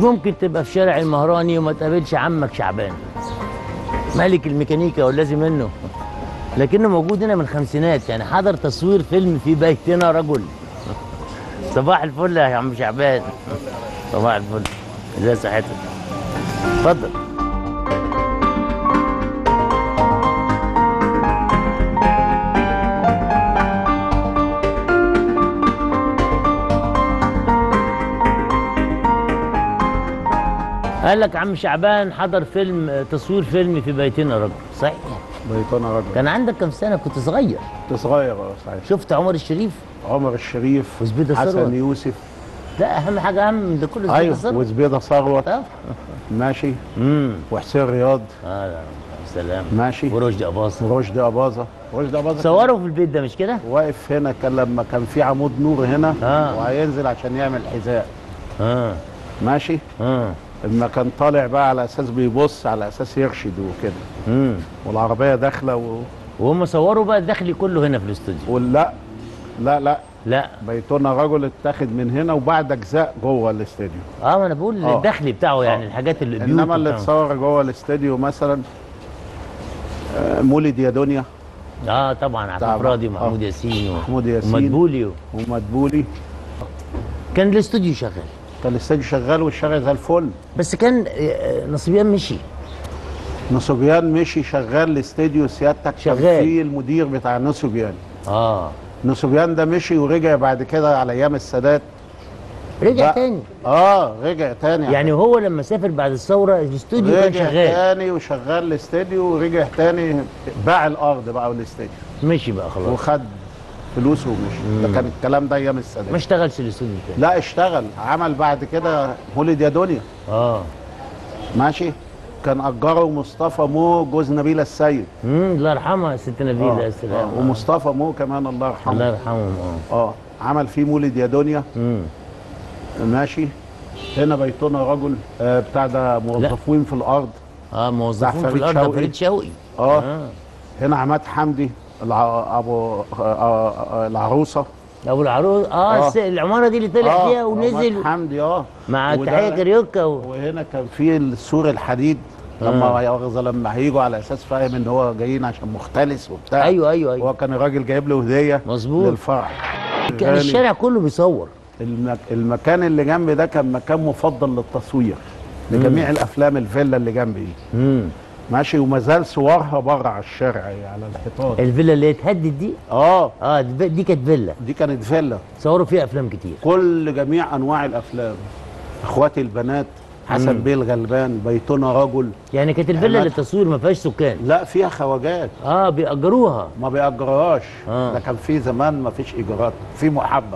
مش ممكن تبقى في شارع المهراني وما تقابلش عمك شعبان ملك الميكانيكا واللازم منه لكنه موجود هنا من الخمسينات يعني حضر تصوير فيلم في بيتنا رجل صباح الفل يا عم شعبان صباح الفل ازي صحتك اتفضل قال لك عم شعبان حضر فيلم تصوير فيلم في بيتنا رجل صحيح بيتنا رجل كان عندك كم سنه كنت صغير كنت صغير اه صحيح شفت عمر الشريف عمر الشريف وزبيدة ثروت. حسن يوسف لا اهم حاجه اهم من ده كله زبيدة ايوه ثروت. وزبيده ثروت طب ماشي امم وحسين رياض اه لا سلام ماشي ورشدي اباظه ورشدي اباظه رشدي اباظه صوروا في البيت ده مش كده؟ واقف هنا كان لما كان في عمود نور هنا آه. وهينزل عشان يعمل حذاء اه ماشي اه اما كان طالع بقى على اساس بيبص على اساس يرشد وكده امم والعربيه داخله و... وهم صوروا بقى الداخلي كله هنا في الاستوديو ولا لا لا لا بيتنا رجل اتاخد من هنا وبعد اجزاء جوه الاستديو اه ما انا بقول آه. الداخلي بتاعه يعني آه. الحاجات اللي انما اللي اتصور جوه الاستديو مثلا آه، مولد يا دنيا اه طبعا طبعاً. عفيف راضي آه. ومحمود ياسين و... محمود ياسين. ومدبولي و... ومدبولي كان الاستوديو شغال كان الاستديو شغال والشغل زي الفل بس كان آه، نصيبيان مشي نصوبيان مشي شغال الاستديو سيادتك كان شغال. في المدير بتاع نصوبيان اه نصوبيان ده مشي ورجع بعد كده على ايام السادات رجع بقى- تاني اه رجع تاني يعني هو لما سافر بعد الثوره الاستوديو كان رجع شغال تاني وشغال الاستديو ورجع تاني باع الارض بقى والاستديو مشي بقى خلاص وخد فلوسه ومشي ده كان الكلام ده ايام السادات ما اشتغلش الاستوديو تاني لا اشتغل عمل بعد كده مولد يا دنيا اه ماشي كان اجره مصطفى مو جوز نبيله السيد امم الله يرحمها ست نبيله آه، يا سلام آه، ومصطفى مو كمان الله يرحمه الله يرحمهم اه اه عمل فيه مولد يا دنيا امم ماشي هنا بيتنا رجل آه بتاع ده موظفين في الارض اه موظفين في فريد الارض ده شوقي. فريد شوقي اه, آه. هنا عماد حمدي الع... ابو آه آه آه العروسه ابو العروس اه, آه. الس- العماره دي اللي طلع فيها ونزل عماد حمدي اه مع وده- التحيه كاريوكا و... وهنا كان في السور الحديد لما آه. لما هيجوا على اساس فاهم ان هو جايين عشان مختلس وبتاع ايوه ايوه ايوه هو كان الراجل جايب له هديه مظبوط. للفرح كان غالي. الشارع كله بيصور المك... المكان اللي جنبي ده كان مكان مفضل للتصوير لجميع الافلام الفيلا اللي جنبي دي امم ماشي وما زال صورها بره على الشارع على الحيطان الفيلا اللي اتهدت دي اه اه دي دي كانت فيلا دي كانت فيلا صوروا فيها افلام كتير كل جميع انواع الافلام اخواتي البنات حسن مم. بيه الغلبان بيتنا رجل يعني كانت الفيلا عماد. للتصوير ما فيهاش سكان لا فيها خواجات اه بيأجروها ما بيأجرهاش آه. ده كان في زمان ما فيش ايجارات في محبه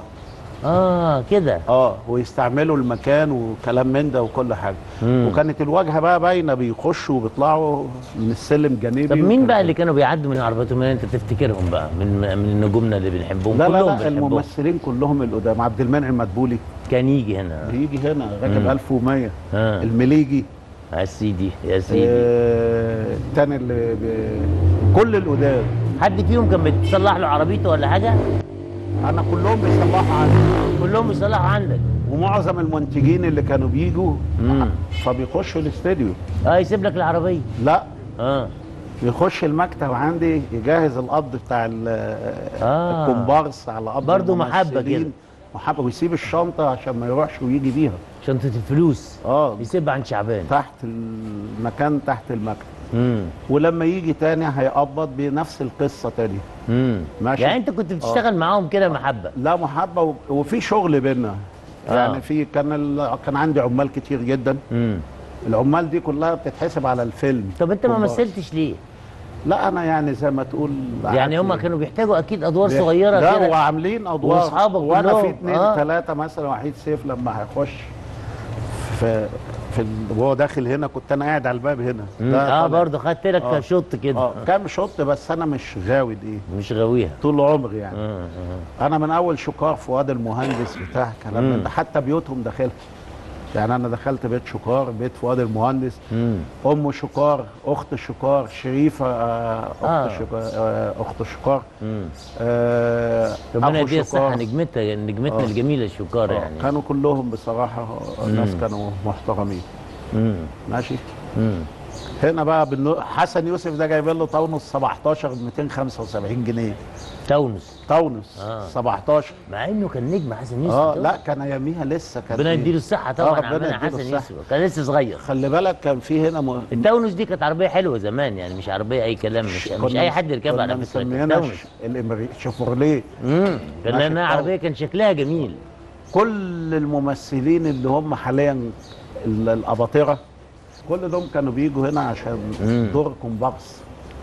اه كده اه ويستعملوا المكان وكلام من ده وكل حاجه مم. وكانت الواجهه بقى باينه بيخشوا وبيطلعوا من السلم جانبي طب مين وكان- بقى اللي كانوا بيعدوا من عربياتهم اللي انت تفتكرهم بقى من من نجومنا اللي بنحبهم لا لا كلهم لا بنحبهم الممثلين كلهم القدام عبد المنعم مدبولي كان يجي هنا بيجي هنا راكب مم. 1100 اه المليجي يا سيدي يا سيدي آه، التاني اللي ب... كل القدام حد فيهم كان بتصلح له عربيته ولا حاجه انا كلهم بيصلحوا عندي كلهم بيصلحوا عندك ومعظم المنتجين اللي كانوا بيجوا امم فبيخشوا الاستديو اه يسيب لك العربيه لا اه يخش المكتب عندي يجهز القبض بتاع ال- آه. الكومبارس على قبض برضه محبة الممثلين. كده. محبه ويسيب الشنطه عشان ما يروحش ويجي بيها شنطه الفلوس اه يسيبها عند شعبان تحت المكان تحت المكتب امم ولما يجي تاني هيقبض بنفس القصه تاني امم ماشي. يعني انت كنت بتشتغل معاهم كده محبه لا محبه و- وفي شغل بينا آه. يعني في كان ال... كان عندي عمال كتير جدا امم العمال دي كلها بتتحسب على الفيلم طب انت ما كومبارس. مثلتش ليه؟ لا انا يعني زي ما تقول يعني هم قعدت- كانوا بيحتاجوا اكيد ادوار بي- صغيره لا كده وعاملين ادوار وأصحابك وانا كلهم. في اثنين آه. ثلاثه مثلا وحيد سيف لما هيخش في في ال- وهو داخل هنا كنت انا قاعد على الباب هنا مم. ده اه طالع. برضه خدت لك آه. شوط كده اه كام شوط بس انا مش غاوي دي مش غاويها طول عمري يعني آه. آه. انا من اول شكار فؤاد المهندس بتاع كلام من مم. ده حتى بيوتهم داخلها يعني انا دخلت بيت شكار بيت فؤاد المهندس امم ام شكار اخت شكار شريفه آه، اخت آه. شكار آه، اخت شكار امم آه، ربنا أخو يديها الصحه شكار. نجمتها نجمتنا آه. الجميله الشكار آه، يعني كانوا كلهم بصراحه الناس كانوا محترمين امم ماشي امم هنا بقى بالنو... حسن يوسف ده جايب له طاونس 17 ب 275 جنيه تونس طاونس آه. 17 مع انه كان نجم حسن يوسف اه ده. لا كان اياميها لسه كان ربنا إيه؟ يديله الصحه آه، طبعا ربنا عمنا يديله حسن الصحة. يوسف كان لسه صغير خلي بالك كان في هنا م... التونس دي كانت عربيه حلوه زمان يعني مش عربيه اي كلام مش, مش كنا- اي حد يركبها على كنا فكره كانت مسميينها تونس ش- الامريكي شيفروليه امم كان ماشي لانها التونس. عربيه كان شكلها جميل كل الممثلين اللي هم حاليا ال- الاباطره كل دول كانوا بيجوا هنا عشان مم. دور كومبارس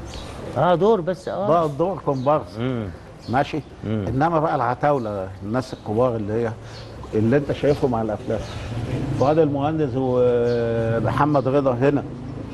اه دور بس اه بقى دور كومبارس امم ماشي مم. انما بقى العتاوله الناس الكبار اللي هي اللي انت شايفهم على الافلام فؤاد المهندس ومحمد رضا هنا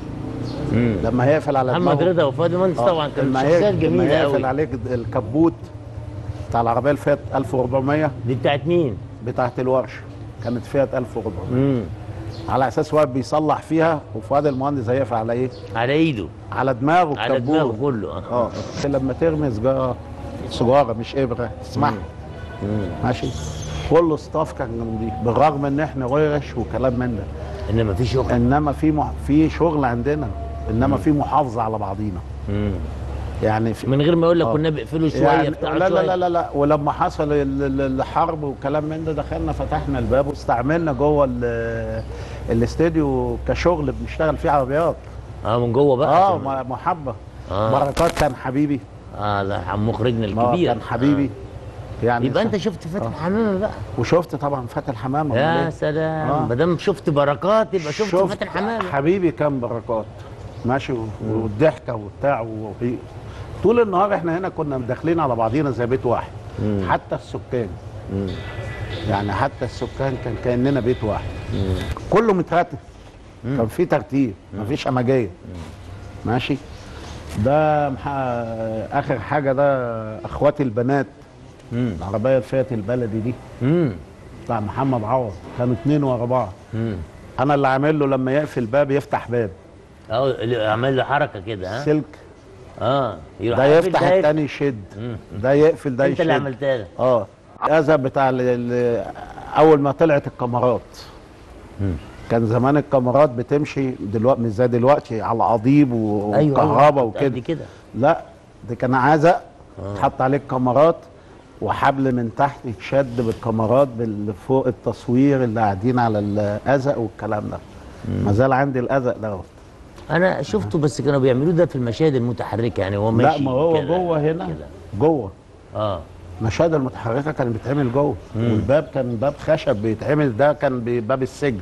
امم لما هيقفل على محمد دماغه- رضا وفؤاد المهندس آه، طبعا كانت لما شخصيات هيقفل- لما جميله يقفل قوي عليك الكبوت بتاع العربيه الفيات 1400 دي بتاعت مين؟ بتاعت الورشه كانت فيات 1400 امم على اساس واحد بيصلح فيها وفؤاد المهندس هيقفل على ايه؟ على ايده على دماغه على الكبوت. دماغه كله اه لما ترمي سجاره سجاره مش ابره تسمعها مم. ماشي كل ستاف كان جنبي بالرغم ان احنا ورش وكلام من ده انما في شغل انما في مح... في شغل عندنا انما في محافظه على بعضينا مم. يعني في من غير ما يقول لك آه. كنا بيقفلوا شويه يعني بتاع لا, شويه لا لا لا لا ولما حصل ال- ال- الحرب وكلام من ده دخلنا فتحنا الباب واستعملنا جوه ال- الاستديو كشغل بنشتغل فيه عربيات اه من جوه بقى اه عشان- م- محبه آه. بركات كان حبيبي اه لا عم مخرجنا آه الكبير كان حبيبي يعني يبقى س- انت شفت فاتن حمامه بقى وشفت طبعا فاتن حمامه أمال يا إيه؟ سلام آه. ما دام شفت بركات يبقى شفت فاتن حمامه حبيبي كان بركات ماشي و- والضحكه وبتاع وهي طول النهار احنا هنا كنا داخلين على بعضينا زي بيت واحد مم. حتى السكان مم. يعني حتى السكان كان كاننا بيت واحد مم. كله مترتب كان في ترتيب مفيش همجيه ماشي ده مح... اخر حاجه ده اخواتي البنات مم. العربيه الفيات البلدي دي مم. بتاع محمد عوض كانوا اتنين ورا بعض مم. انا اللي عامل له لما يقفل باب يفتح باب اه اللي عمل له حركه كده ها سلك اه يروح ده قافل، يفتح يقفل. التاني يشد مم. ده يقفل ده انت يشد اللي عملتها له اه الاذى بتاع ال- ال- اول ما طلعت الكاميرات مم. كان زمان الكاميرات بتمشي دلوقتي مش زي دلوقتي على قضيب و- ايوه وكهرباء قد وكده كده لا ده كان عزق تحط عليه الكاميرات وحبل من تحت يتشد بالكاميرات بال- فوق التصوير اللي قاعدين على الازق والكلام ده ما زال عندي الازق دوت انا شفته بس كانوا بيعملوه ده في المشاهد المتحركه يعني هو لا ماشي ما هو كده، جوه هنا كده. جوه اه المشاهد المتحركه كانت بتتعمل جوه والباب كان باب خشب بيتعمل ده كان باب السجن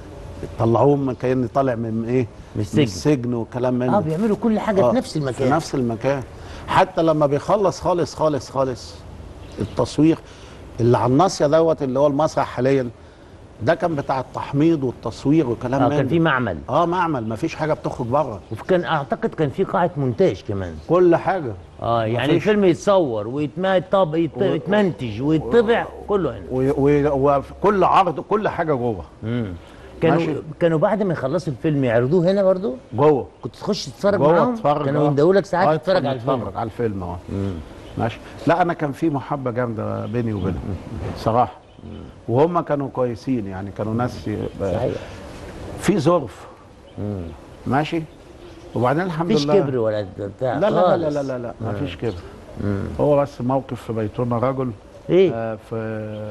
طلعوه من كان طالع من ايه من السجن. السجن وكلام من اه ده. بيعملوا كل حاجه آه، في نفس المكان في نفس المكان حتى لما بيخلص خالص خالص خالص التصوير اللي على الناصيه دوت اللي هو المسرح حاليا ده كان بتاع التحميض والتصوير وكلام اه من كان ده. في معمل اه معمل مفيش حاجه بتخرج بره وكان اعتقد كان في قاعه مونتاج كمان كل حاجه اه يعني مفيش. الفيلم يتصور ويتمنتج يتمنتج ويطبع كله هنا و- و- وكل عرض كل حاجه جوه مم. كانوا ماشي. كانوا بعد ما يخلصوا الفيلم يعرضوه هنا برضو جوه كنت تخش تتفرج جوه معاهم اتفرج كانوا آه. يندهوا لك ساعات آه، تتفرج على الفيلم اتفرج على الفيلم اه ماشي لا انا كان في محبه جامده بيني وبينهم صراحه وهم كانوا كويسين يعني كانوا ناس ي- صحيح في ظرف ماشي وبعدين الحمد مفيش لله كبر ولا بتاع لا لا لا لا خالص. لا لا, لا ما فيش كبر هو بس موقف في بيتنا رجل ايه آه في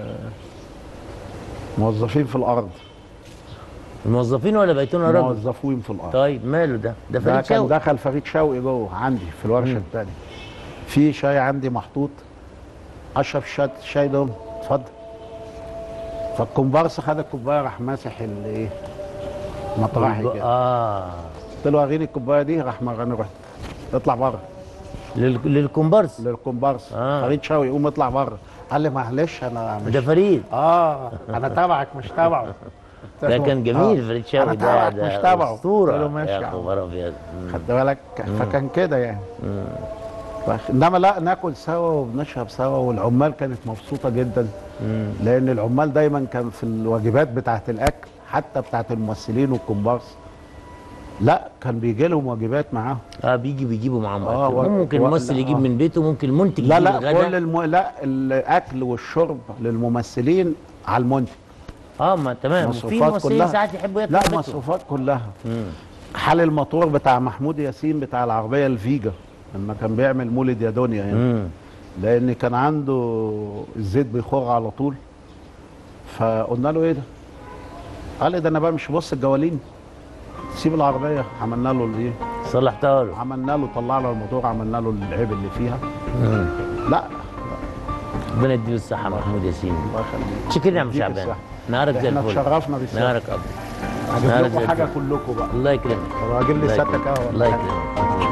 موظفين في الارض الموظفين ولا بيتنا رجل موظفين في الارض طيب ماله ده ده ده فريد كان شوقي دخل فريد شوقي جوه عندي في الورشه الثانيه في شاي عندي محطوط اشرب الشاي الشاي ده اتفضل فالكومبارس خد الكوبايه راح ماسح الايه مطرحي كده اه قلت له وريني الكوبايه دي راح مراني رحت اطلع بره لل... للكومبارس للكومبارس آه. فريد شوقي قوم اطلع بره قال لي معلش انا مش ده فريد اه انا تبعك مش تبعه قلت ده له، كان جميل آه. فريد شوقي انا ده تبعك ده مش تبعه اسطوره قلت له ماشي يا يا عم. خبر ابيض مم. خدت بالك فكان كده يعني ف- انما لا ناكل سوا وبنشرب سوا والعمال كانت مبسوطه جدا مم. لان العمال دايما كان في الواجبات بتاعه الاكل حتى بتاعت الممثلين والكومبارس لا كان بيجي لهم واجبات معاهم اه بيجي بيجيبوا معاهم آه، أكل. و- ممكن و- الممثل لا، يجيب آه. من بيته ممكن المنتج لا يجيب لا الغداء. كل الم... لا الاكل والشرب للممثلين على المنتج اه ما تمام في مصروفات ممثلين كلها. ساعات يحبوا ياكلوا لا بيتهم. مصروفات كلها مم. حال الموتور بتاع محمود ياسين بتاع العربيه الفيجا لما كان بيعمل مولد يا دنيا يعني مم. لان كان عنده الزيت بيخر على طول فقلنا له ايه ده قال لي ده انا بمشي بص الجوالين سيب العربيه عملنا له الايه صلحتها له عملنا له طلعنا الموتور عملنا له العيب اللي فيها مم. لا ربنا يديله الصحه محمود ياسين الله يخليك شكرا يا عم يديك شعبان الصحة. نهارك زي احنا الفل اتشرفنا بالسلام نهارك ابيض هجيب نهارك لكم زي حاجه الفل. كلكم بقى الله يكرمك طب هجيب لي الله سته يكرمك. قهوه الله ولا حاجة؟ يكرمك